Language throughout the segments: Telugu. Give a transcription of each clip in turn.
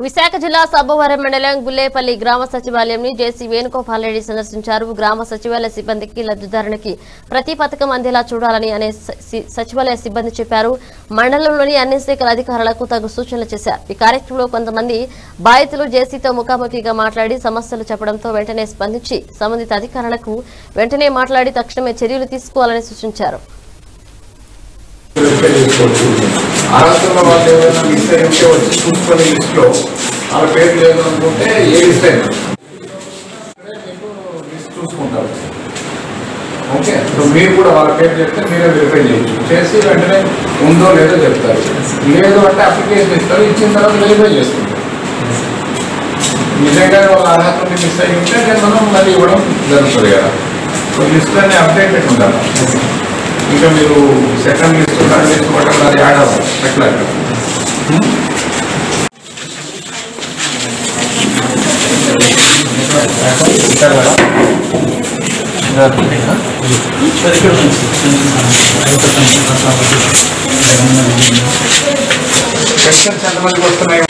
విశాఖ జిల్లా సబ్బవరం మండలం గుల్లేపల్లి గ్రామ సచివాలయంని జేసీ వేణుగోపాల్ రెడ్డి సందర్శించారు గ్రామ సచివాలయ సిబ్బందికి లబ్ధిదారునికి ప్రతి పథకం అందేలా చూడాలని అనే స- సి- సచివాలయ సిబ్బంది చెప్పారు మండలంలోని అన్ని శాఖల అధికారులకు తగు సూచనలు చేశారు ఈ కార్యక్రమంలో కొంతమంది బాధితులు జేసీతో ముఖాముఖిగా మాట్లాడి సమస్యలు చెప్పడంతో వెంటనే స్పందించి సంబంధిత అధికారులకు వెంటనే మాట్లాడి తక్షణమే చర్యలు తీసుకోవాలని సూచించారు వెరిఫై చేసుకోవచ్చు అర్హతల వాళ్ళు ఏదైనా మిస్ అయి ఉంటే వచ్చి చూసుకొని లిస్ట్లో వాళ్ళ పేరు లేదు అనుకుంటే ఏ లిస్ట్ అయినా ఇక్కడే మీకు లిస్ట్ చూసుకుంటారు ఓకే సో మీరు కూడా వాళ్ళ పేరు చెప్తే మీరే వెరిఫై చేయొచ్చు చేసి వెంటనే ఉందో లేదో చెప్తారు లేదు అంటే అప్లికేషన్ ఇస్తారు ఇచ్చిన తర్వాత వెరిఫై చేసుకుంటారు నిజంగా వాళ్ళ అర్హత నుండి మిస్ అయి ఉంటే నేను మనం మళ్ళీ ఇవ్వడం జరుగుతుంది కదా సో లిస్ట్ అన్ని అప్డేటెడ్ ఉండాలి ఇంకా మీరు సెకండ్ లిస్ట్ థర్డ్ లిస్ట్ ఒకటి అది యాడ్ అవ్వాలి ఎట్లా ఎట్లా పెన్షన్స్ ఎంతమందికి వస్తున్నాయి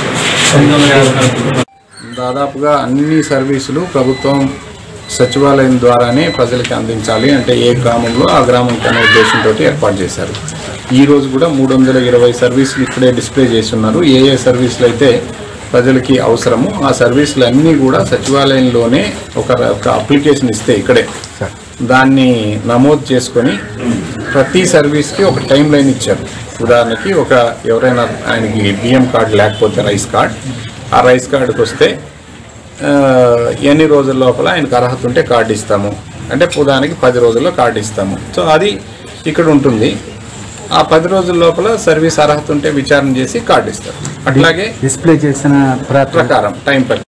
దాదాపుగా అన్ని సర్వీసులు ప్రభుత్వం సచివాలయం ద్వారానే ప్రజలకి అందించాలి అంటే ఏ గ్రామంలో ఆ గ్రామం అనే ఉద్దేశంతో ఏర్పాటు చేశారు ఈ రోజు కూడా మూడు వందల ఇరవై సర్వీసులు ఇక్కడే డిస్ప్లే చేసి ఉన్నారు ఏ ఏ సర్వీసులు అయితే ప్రజలకి అవసరము ఆ సర్వీసులు అన్నీ కూడా సచివాలయంలోనే ఒక ఒక అప్లికేషన్ ఇస్తే ఇక్కడే దాన్ని నమోదు చేసుకొని ప్రతి సర్వీస్కి ఒక టైం లైన్ ఇచ్చారు ఉదాహరణకి ఒక ఎవరైనా ఆయనకి బియ్యం కార్డు లేకపోతే రైస్ కార్డ్ ఆ రైస్ కార్డుకి వస్తే ఆ, ఎన్ని రోజుల లోపల ఆయనకు అర్హత ఉంటే కార్డు ఇస్తాము అంటే ఉదాహరణకి పది రోజుల్లో కార్డు ఇస్తాము సో అది ఇక్కడ ఉంటుంది ఆ పది రోజుల లోపల సర్వీస్ అర్హత ఉంటే విచారణ చేసి కార్డు ఇస్తారు అట్లాగే డిస్ప్లే చేసిన ప్రా- ప్రకారం టైం ప్రకారం